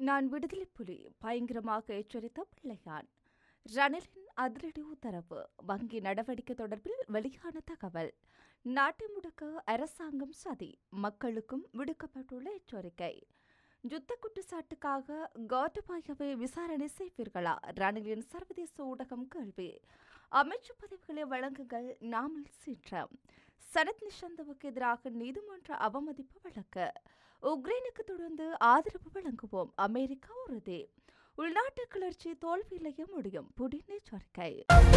நான் விடுதலை புலி பயங்கரமாக எச்சரித்த பிள்ளையான் ரணிலின் அதிரடி உத்தரவு வங்கி நடவடிக்கை தொடர்பில் வெளியான தகவல் நாட்டை முடக்க அரசாங்கம் சதி மக்களுக்கும் விடுக்கப்பட்டுள்ள எச்சரிக்கை யுத்த குற்றச்சாட்டுக்காக கோட்டபாயவை விசாரணை செய்வீர்களா ரணிலின் சர்வதேச ஊடகம் கேள்வி அமைச்சு பதவிகளை வழங்குங்கள் நாமல் சீற்றம் சனத் நிஷந்தவுக்கு எதிராக நீதிமன்ற அவமதிப்பு வழக்கு உக்ரைனுக்கு தொடர்ந்து ஆதரவு வழங்குவோம் அமெரிக்கா உறுதி உள்நாட்டு கிளர்ச்சி தோல்வியிலேயே முடியும் புடின் எச்சரிக்கை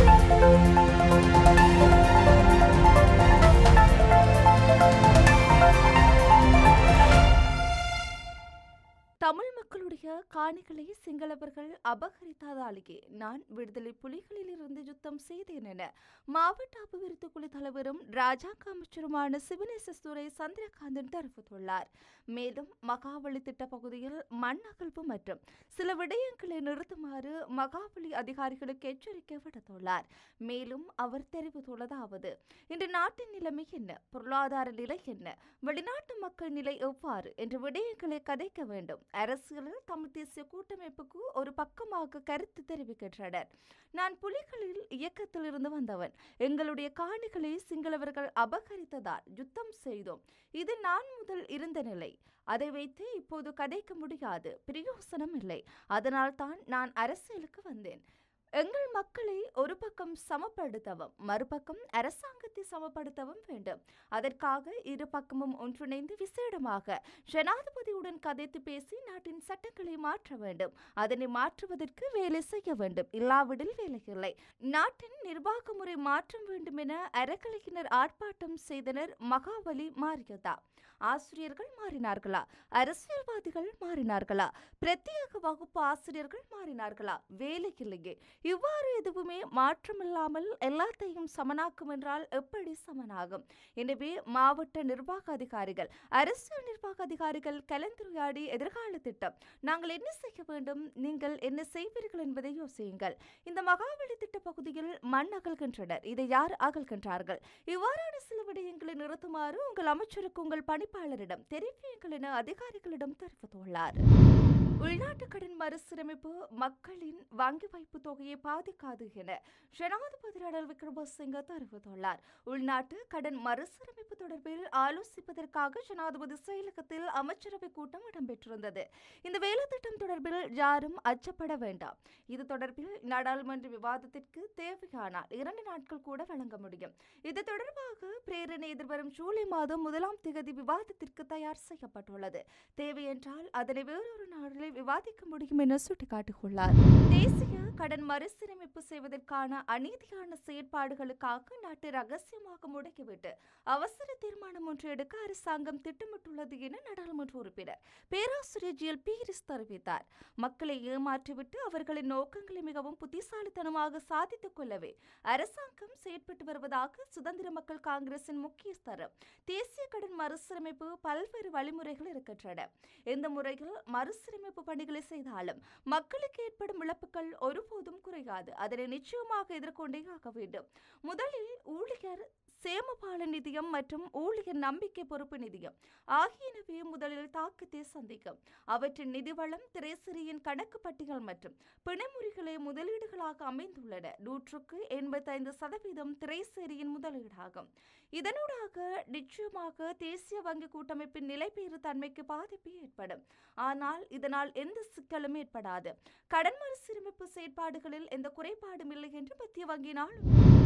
தமிழ் மக்களுடைய காணிகளை சிங்களவர்கள் அபகரித்ததாலேயே நான் விடுதலை புலிகளிலிருந்து யுத்தம் செய்தேன் என மாவட்ட அபிவிருத்தி குழு தலைவரும் ராஜாங்க அமைச்சருமான சிவனேசத்துறை சந்திரகாந்தன் தெரிவித்துள்ளார் மேலும் மகாவலி திட்ட பகுதியில் மண் அகழ்வு மற்றும் சில விடயங்களை நிறுத்துமாறு மகாவலி அதிகாரிகளுக்கு எச்சரிக்கை விடுத்துள்ளார் மேலும் அவர் தெரிவித்துள்ளதாவது இன்று நாட்டின் நிலைமை என்ன பொருளாதார நிலை என்ன வெளிநாட்டு மக்கள் நிலை எவ்வாறு என்ற விடயங்களை கதைக்க வேண்டும் அரசியலில் தமிழ் தேசிய கூட்டமைப்புக்கு ஒரு பக்கமாக கருத்து தெரிவிக்கின்றனர் நான் புலிகளில் இயக்கத்தில் இருந்து வந்தவன் எங்களுடைய காணிகளை சிங்களவர்கள் அபகரித்ததால் யுத்தம் செய்தோம் இது நான் முதல் இருந்த நிலை அதை வைத்து இப்போது கதைக்க முடியாது பிரயோசனம் இல்லை அதனால் தான் நான் அரசியலுக்கு வந்தேன் எங்கள் மக்களை ஒரு பக்கம் சமப்படுத்தவும் மறுபக்கம் அரசாங்கத்தை சமப்படுத்தவும் வேண்டும் அதற்காக இரு பக்கமும் ஒன்றிணைந்து விசேடமாக ஜனாதிபதியுடன் கதைத்து பேசி நாட்டின் சட்டங்களை மாற்ற வேண்டும் அதனை மாற்றுவதற்கு வேலை செய்ய வேண்டும் இல்லாவிடில் வேலை இல்லை நாட்டின் நிர்வாக முறை மாற்றம் வேண்டும் என அறக்கலையினர் ஆர்ப்பாட்டம் செய்தனர் மகாபலி மாறியதா ஆசிரியர்கள் மாறினார்களா அரசியல்வாதிகள் மாறினார்களா பிரத்யேக வகுப்பு ஆசிரியர்கள் மாறினார்களா வேலை இல்லையே இவ்வாறு எதுவுமே மாற்றமில்லாமல் எல்லாத்தையும் சமனாக்கும் என்றால் எப்படி சமனாகும் எனவே மாவட்ட நிர்வாக அதிகாரிகள் அரசியல் நிர்வாக அதிகாரிகள் கலந்துரையாடி எதிர்கால திட்டம் நாங்கள் என்ன செய்ய வேண்டும் நீங்கள் என்ன செய்வீர்கள் என்பதை யோசியுங்கள் இந்த மகாவலி திட்ட பகுதியில் மண் அகழ்கின்றனர் இதை யார் அகழ்கின்றார்கள் இவ்வாறான சில விடயங்களை நிறுத்துமாறு உங்கள் அமைச்சருக்கு உங்கள் பணிப்பாளரிடம் தெரிவியுங்கள் என அதிகாரிகளிடம் தெரிவித்துள்ளார் உள்நாட்டு கடன் மறுசீரமைப்பு மக்களின் வங்கி வைப்பு தொகையை பாதிக்காது என ஜனாதிபதி ரணில் விக்ரமசிங்க தெரிவித்துள்ளார் உள்நாட்டு கடன் மறுசீரமைப்பு தொடர்பில் ஆலோசிப்பதற்காக ஜனாதிபதி செயலகத்தில் அமைச்சரவை கூட்டம் இடம்பெற்றிருந்தது இந்த வேலை திட்டம் தொடர்பில் யாரும் அச்சப்பட வேண்டாம் இது தொடர்பில் நாடாளுமன்ற விவாதத்திற்கு தேவையானால் இரண்டு நாட்கள் கூட வழங்க முடியும் இது தொடர்பாக பிரேரணை எதிர்வரும் ஜூலை மாதம் முதலாம் திகதி விவாதத்திற்கு தயார் செய்யப்பட்டுள்ளது தேவையென்றால் அதனை வேறொரு நாளில் விவாதிக்க முடியும் என சுட்டிக்காட்டியுள்ளார் தேசிய கடன் மறுசீரமைப்பு செய்வதற்கான அநீதியான செயற்பாடுகளுக்காக நாட்டை ரகசியமாக முடக்கிவிட்டு அவசர தீர்மானம் ஒன்று எடுக்க அரசாங்கம் திட்டமிட்டுள்ளது என நாடாளுமன்ற உறுப்பினர் பேராசிரியர் ஜி எல் பீரிஸ் தெரிவித்தார் மக்களை ஏமாற்றிவிட்டு அவர்களின் நோக்கங்களை மிகவும் புத்திசாலித்தனமாக சாதித்துக் கொள்ளவே அரசாங்கம் செயற்பட்டு வருவதாக சுதந்திர மக்கள் காங்கிரசின் முக்கியஸ்தரம் தேசிய கடன் மறுசீரமைப்பு பல்வேறு வழிமுறைகள் இருக்கின்றன எந்த முறையில் மறுசீரமைப்பு பணிகளை செய்தாலும் மக்களுக்கு ஏற்படும் இழப்புகள் ஒருபோதும் குறையாது அதனை நிச்சயமாக எதிர்கொண்டே ஆக வேண்டும் முதலில் ஊழியர் சேமபால நிதியம் மற்றும் ஊழியர் நம்பிக்கை பொறுப்பு நிதியம் ஆகியனவே முதலில் தாக்கத்தை சந்திக்கும் அவற்றின் நிதி வளம் திரைசிறியின் கணக்கு பட்டியல் மற்றும் பிணைமுறிகளை முதலீடுகளாக அமைந்துள்ளன நூற்றுக்கு எண்பத்தைந்து சதவீதம் திரைசேரியின் முதலீடாகும் இதனூடாக நிச்சயமாக தேசிய வங்கி கூட்டமைப்பின் நிலைபெறு தன்மைக்கு பாதிப்பு ஏற்படும் ஆனால் இதனால் எந்த சிக்கலும் ஏற்படாது கடன் மறுசீரமைப்பு செயற்பாடுகளில் எந்த குறைபாடும் இல்லை என்று மத்திய வங்கியினால்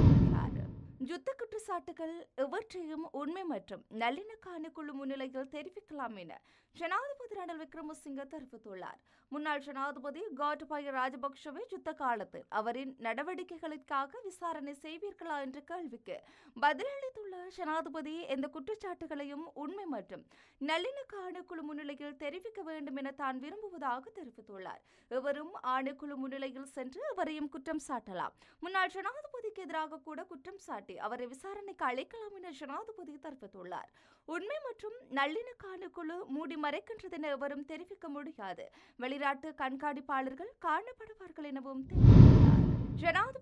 யுத்த குற்றச்சாட்டுகள் எவற்றையும் உண்மை மற்றும் நல்லிணக்கான குழு முன்னிலையில் தெரிவிக்கலாம் என ஜனாதிபதி ரணில் விக்ரமசிங்க தெரிவித்துள்ளார் முன்னாள் ஜனாதிபதி கோட்டபாய ராஜபக்ஷவை யுத்த காலத்தில் அவரின் நடவடிக்கைகளுக்காக விசாரணை செய்வீர்களா என்ற கேள்விக்கு பதிலளித்துள்ள ஜனாதிபதி எந்த குற்றச்சாட்டுகளையும் உண்மை மற்றும் நல்லிணக்க ஆணைக்குழு முன்னிலையில் தெரிவிக்க வேண்டும் என தான் விரும்புவதாக தெரிவித்துள்ளார் எவரும் ஆணைக்குழு முன்னிலையில் சென்று அவரையும் குற்றம் சாட்டலாம் முன்னாள் ஜனாதிபதிக்கு எதிராக கூட குற்றம் சாட்டி அவரை விசாரணைக்கு அழைக்கலாம் என ஜனாதிபதி தெரிவித்துள்ளார் உண்மை மற்றும் நல்லிணக்கான குழு மூடி மறைக்கின்றது என எவரும் தெரிவிக்க முடியாது வெளிநாட்டு கண்காணிப்பாளர்கள் காணப்படுவார்கள் எனவும் தெரிவித்துள்ளார் ஜனாதிபதி ரணில்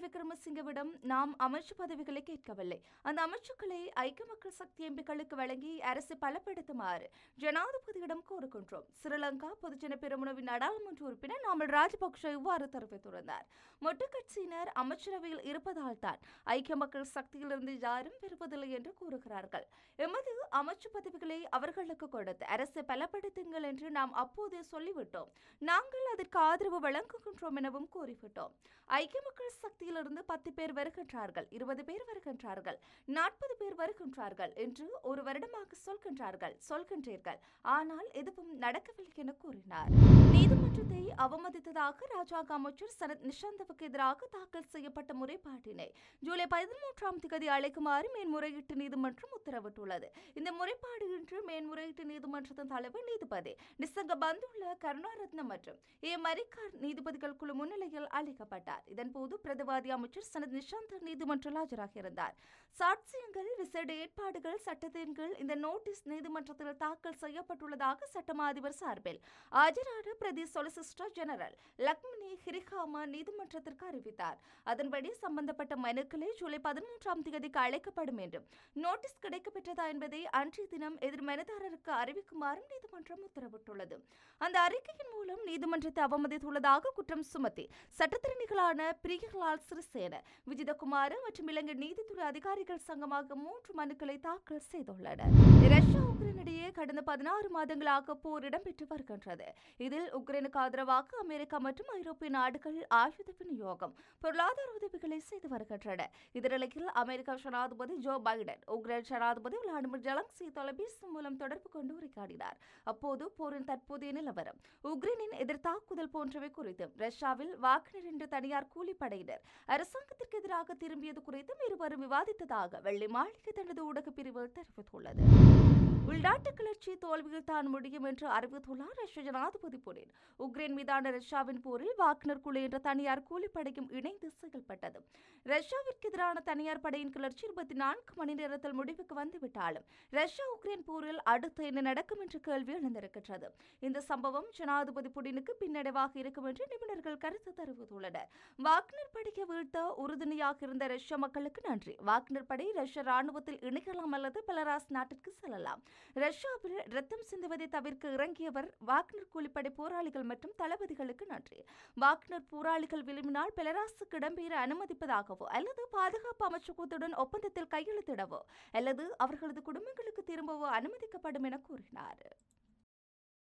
விக்ரமசிங்கவிடம் நாம் அமைச்சு பதவிகளை கேட்கவில்லை அந்த அமைச்சுக்களை ஐக்கிய மக்கள் சக்தி எம்பிக்களுக்கு வழங்கி அரசு பலப்படுத்துமாறு ஜனாதிபதியிடம் கோருகின்றோம் ஸ்ரீலங்கா பொதுஜன பெருமுனவின் நாடாளுமன்ற உறுப்பினர் நாமல் ராஜபக்ஷ இவ்வாறு தெரிவித்திருந்தார் மொட்டு கட்சியினர் அமைச்சரவையில் இருப்பதால் தான் ஐக்கிய மக்கள் சக்தியிலிருந்து யாரும் பெறுவதில்லை என்று கூறுகிறார்கள் எமது அமைச்சு பதவிகளை அவர்களுக்கு கொடுத்து அரசு பலப்படுத்துங்கள் என்று நாம் அப்போதே சொல்லிவிட்டோம் நாங்கள் அதற்கு ஆதரவு வழங்குகின்றோம் எனவும் கூறிவிட்டோம் ஐக்கிய மக்கள் சக்தியிலிருந்து பத்து பேர் வருகின்றார்கள் இருபது பேர் வருகின்றார்கள் நாற்பது பேர் வருகின்றார்கள் என்று ஒரு வருடமாக சொல்கின்றார்கள் சொல்கின்றீர்கள் ஆனால் எதுவும் நடக்கவில்லை என கூறினார் நீதிமன்றத்தை அவமதித்ததாக ராஜாங்க அமைச்சர் சரத் நிஷாந்தவுக்கு எதிராக தாக்கல் செய்யப்பட்ட முறைப்பாட்டினை ஜூலை பதிமூன்றாம் திகதி அழைக்குமாறு மேன்முறையீட்டு நீதிமன்றம் உத்தரவிட்டுள்ளது இந்த முறைப்பாடு இன்று மேன்முறையீட்டு நீதிமன்றத்தின் தலைவர் நீதிபதி நிசங்க பந்துள்ள கருணாரத்னம் மற்றும் ஏ மரிக்கார் நீதிபதிகள் குழு முன்னிலையில் அழைக்கப்பட்டார் இதன்போது பிரதிவாதி அமைச்சர் சனத் நிஷாந்த் நீதிமன்றில் ஆஜராகியிருந்தார் சாட்சியங்கள் விசேட ஏற்பாடுகள் சட்டத்தின்கள் இந்த நோட்டீஸ் நீதிமன்றத்தில் தாக்கல் செய்யப்பட்டுள்ளதாக சட்டமா அதிபர் சார்பில் ஆஜரான பிரதி சொலிசிஸ்டர் ஜெனரல் லக்ஷ்மணி ஹிரிகாமா நீதிமன்றத்திற்கு அறிவித்தார் அதன்படி சம்பந்தப்பட்ட மனுக்களை ஜூலை பதிமூன்றாம் தேதிக்கு அழைக்கப்படும் என்றும் நோட்டீஸ் கிடைக்கப்பெற்றதா என்பதை அன்றைய தினம் எதிர் மனுதாரருக்கு அறிவிக்குமாறும் நீதிமன்றம் உத்தரவிட்டுள்ளது அந்த அறிக்கையின் மூலம் நீதிமன்றத்தை அவமதித்துள்ளதாக குற்றம் சுமத்தி சட்டத்திறனிகளான பிரியலால் சிறிசேன விஜிதகுமார் மற்றும் இலங்கை நீதித்துறை அதிகாரிகள் சங்கமாக மூன்று மனுக்களை தாக்கல் செய்துள்ளனர் ரஷ்யா உக்ரைன் இடையே கடந்த பதினாறு மாதங்களாக போர் இடம்பெற்று வருகின்றது இதில் உக்ரைனுக்கு ஆதரவாக அமெரிக்கா மற்றும் ஐரோப்பிய நாடுகள் ஆயுத விநியோகம் பொருளாதார உதவிகளை செய்து வருகின்றன இதனிலையில் அமெரிக்க ஜனாதிபதி ஜோ பைடன் உக்ரைன் ஜனாதிபதி விளாடிமிர் ஜெலன்ஸ்கி தொலைபேசி மூலம் தொடர்பு கொண்டு உரையாடினார் அப்போது போரின் தற்போதைய நிலவரம் உக்ரைனின் எதிர்த்தாக்குதல் போன்றவை குறித்தும் ரஷ்யாவில் வாக்னர் என்ற தனியார் கூலிப்படையினர் அரசாங்கத்திற்கு எதிராக திரும்பியது குறித்தும் இருவரும் விவாதித்ததாக வெள்ளை மாளிகை தனது ஊடகப் பிரிவு தெரிவித்துள்ளது உள்நாட்டு கிளர்ச்சி தோல்வியில் தான் முடியும் என்று அறிவித்துள்ளார் ரஷ்ய ஜனாதிபதி புடின் உக்ரைன் மீதான ரஷ்யாவின் போரில் வாக்னர் குழு என்ற தனியார் கூலிப்படையும் இணைந்து செயல்பட்டது ரஷ்யாவிற்கு எதிரான தனியார் படையின் கிளர்ச்சி இருபத்தி நான்கு மணி நேரத்தில் முடிவுக்கு வந்துவிட்டாலும் ரஷ்யா உக்ரைன் போரில் அடுத்து என்ன நடக்கும் என்ற கேள்வி எழுந்திருக்கின்றது இந்த சம்பவம் ஜனாதிபதி புடினுக்கு பின்னடைவாக இருக்கும் என்று நிபுணர்கள் கருத்து தெரிவித்துள்ளனர் வாக்னர் படையை வீழ்த்த உறுதுணையாக இருந்த ரஷ்ய மக்களுக்கு நன்றி வாக்னர் படை ரஷ்ய ராணுவத்தில் இணைக்கலாம் அல்லது பெலராஸ் நாட்டிற்கு செல்லலாம் ரஷ்யாவில் ரத்தம் சிந்துவதை தவிர்க்க இறங்கியவர் வாக்னர் கூலிப்படை போராளிகள் மற்றும் தளபதிகளுக்கு நன்றி வாக்னர் போராளிகள் விரும்பினால் பெலராஸுக்கு இடம்பெயர அனுமதிப்பதாகவோ அல்லது பாதுகாப்பு அமைச்சகத்துடன் ஒப்பந்தத்தில் கையெழுத்திடவோ அல்லது அவர்களது குடும்பங்களுக்கு திரும்பவோ அனுமதிக்கப்படும் என கூறினார்